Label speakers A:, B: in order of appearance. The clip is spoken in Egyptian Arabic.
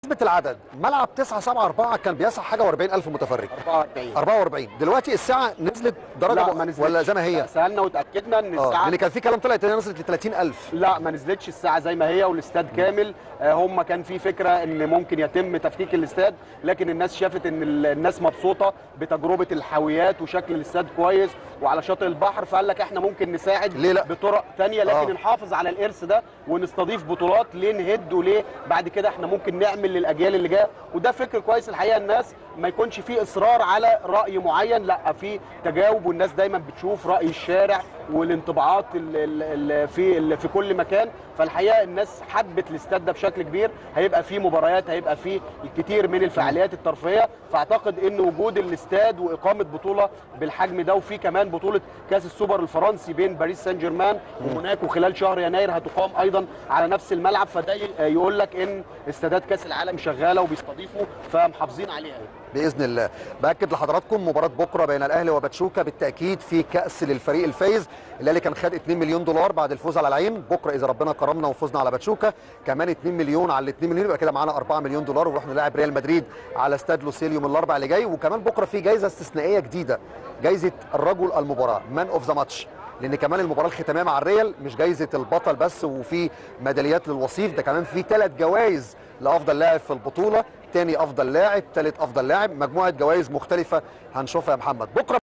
A: بمناسبه العدد ملعب 9 7 4 كان بيسع حاجه و40 الف متفرج
B: 44
A: 44 دلوقتي الساعه نزلت درجه
B: لا
A: بق-
B: ما نزلتش
A: ولا زي ما هي
B: سالنا وتاكدنا ان
A: اه
B: الساعه
A: لان كان في كلام طلع ان هي نزلت ل 30000
B: لا ما نزلتش الساعه زي ما هي والاستاد كامل آه، هم كان في فكره ان ممكن يتم تفكيك الاستاد لكن الناس شافت ان ال- الناس مبسوطه بتجربه الحاويات وشكل الاستاد كويس وعلى شاطئ البحر فقال لك احنا ممكن نساعد
A: ليه لا؟
B: بطرق تانية لكن
A: آه.
B: نحافظ على الارث ده ونستضيف بطولات ليه نهد وليه بعد كده احنا ممكن نعمل للاجيال اللي جايه وده فكر كويس الحقيقه الناس ما يكونش فيه اصرار على راي معين لا في تجاوب والناس دايما بتشوف راي الشارع والانطباعات اللي في ال- في كل مكان فالحقيقه الناس حبت الاستاد ده بشكل كبير هيبقى فيه مباريات هيبقى فيه الكثير من الفعاليات الترفيهيه فاعتقد ان وجود الاستاد واقامه بطوله بالحجم ده وفي كمان بطوله كاس السوبر الفرنسي بين باريس سان جيرمان وموناكو خلال شهر يناير هتقام ايضا على نفس الملعب فده ي- يقول لك ان استادات كاس العالم شغاله وبيستضيفوا فمحافظين عليها يعني.
A: باذن الله باكد لحضراتكم مباراه بكره بين الاهلي وباتشوكا بالتاكيد في كاس للفريق الفايز الاهلي كان خد 2 مليون دولار بعد الفوز على العين بكره اذا ربنا كرمنا وفزنا على باتشوكا كمان 2 مليون على ال 2 مليون يبقى كده معانا 4 مليون دولار ونروح نلاعب ريال مدريد على استاد لوسيل يوم الاربعاء اللي جاي وكمان بكره في جائزه استثنائيه جديده جائزه الرجل المباراه مان اوف ذا ماتش لان كمان المباراه الختاميه مع الريال مش جائزه البطل بس وفي ميداليات للوصيف ده كمان في ثلاث جوائز لافضل لاعب في البطوله تاني افضل لاعب ثالث افضل لاعب مجموعه جوائز مختلفه هنشوفها يا محمد بكره